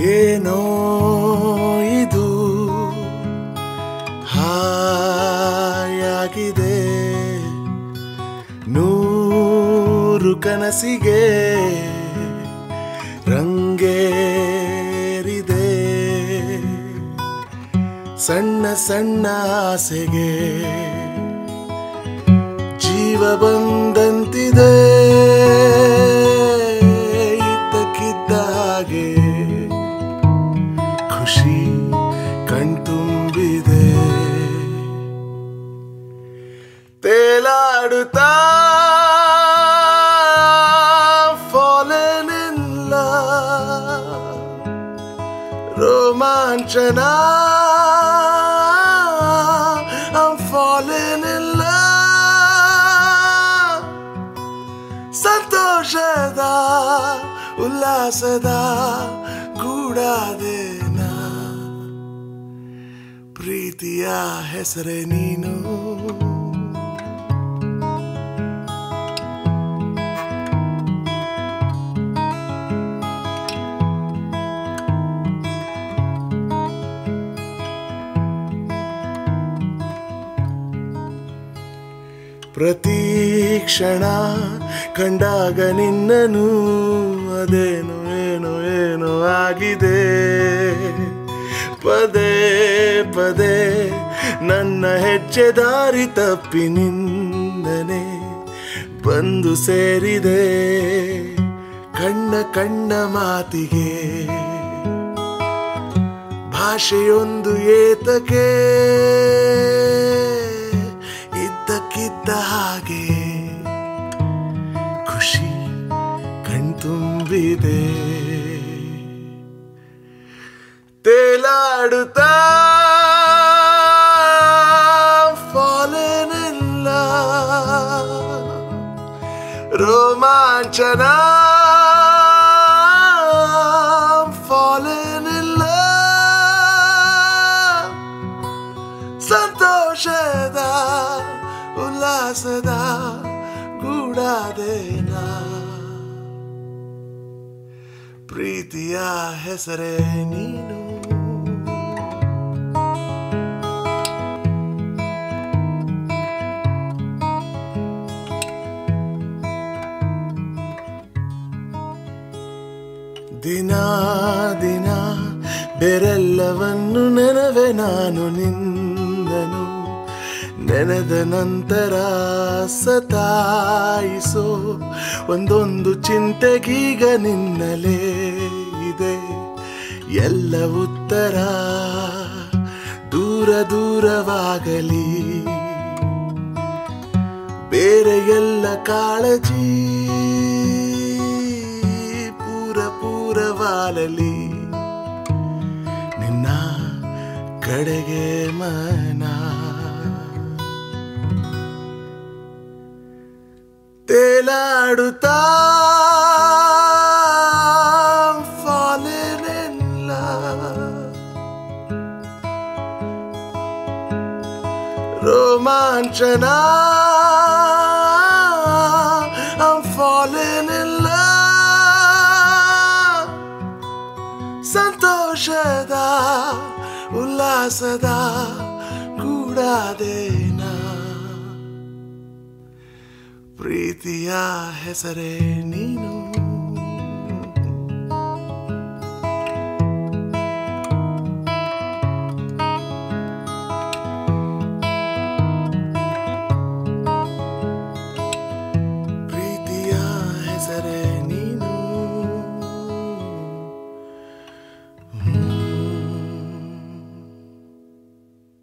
ಏನೋ ಇದು ಹಾಯಾಗಿದೆ ನೂರು ಕನಸಿಗೆ ರಂಗೇರಿದೆ ಸಣ್ಣ ಸಣ್ಣ ಆಸೆಗೆ ಜೀವ ಬಂದಂತಿದೆ ಇದ್ದಕ್ಕಿದ್ದ ಹಾಗೆ ಖುಷಿ ಕಣ್ತುಂಬಿದೆ ತೇಲಾಡುತ್ತಾ fallen in love. ರೋಮಾಂಚನ I'm falling in love. ಸಂತೋಷದ ಉಲ್ಲಾಸದ ಗೂಡಾದೇನ ಪ್ರೀತಿಯ ಹೆಸರೇ ನೀನು ಪ್ರತಿ ಕ್ಷಣ ಕಂಡಾಗ ನಿನ್ನನು ಅದೇನು ಏನು ಏನು ಆಗಿದೆ ಪದೇ ಪದೇ ನನ್ನ ಹೆಜ್ಜೆ ದಾರಿ ತಪ್ಪಿ ನಿಂದನೆ ಬಂದು ಸೇರಿದೆ ಕಣ್ಣ ಕಣ್ಣ ಮಾತಿಗೆ ಭಾಷೆಯೊಂದು ಏತಕ್ಕೆ ಇದ್ದಕ್ಕಿದ್ದ ಹಾಗೆ ಖುಷಿ ಕಣ್ತುಂಬಿದೆ ತೇಲಾಡುತ್ತಾ fallen in love. ರೋಮಾಂಚನ fallen in love. ಸಂತೋಷದ ಉಲ್ಲಾಸದ ಗೂಡಾದೇನ ಪ್ರೀತಿಯ ಹೆಸರೇ ನೀನು ದಿನ ದಿನ ಬೆರೆಲ್ಲವನ್ನು ನೆನವೆ ನಾನು ನಿಂದನು ನೆನೆದ ನಂತರ ಸತಾಯಿಸೋ ಒಂದೊಂದು ಚಿಂತೆಗೀಗ ನಿನ್ನಲೇ ಇದೆ ಎಲ್ಲ ಉತ್ತರ ದೂರ ದೂರವಾಗಲಿ ಬೇರೆ ಎಲ್ಲ ಕಾಳಜಿ ಪೂರ ಪೂರವಾಲಲಿ ನಿನ್ನ ಕಡೆಗೆ ಮನ ತೇಲಾಡುತ್ತಾ fallen in love. ರೋಮಾಂಚನ I'm falling in love. ಸಂತೋಷದ ಉಲ್ಲಾಸದ ಗೂಡಾದೇನ ಪ್ರೀತಿಯ ಹೆಸರೇ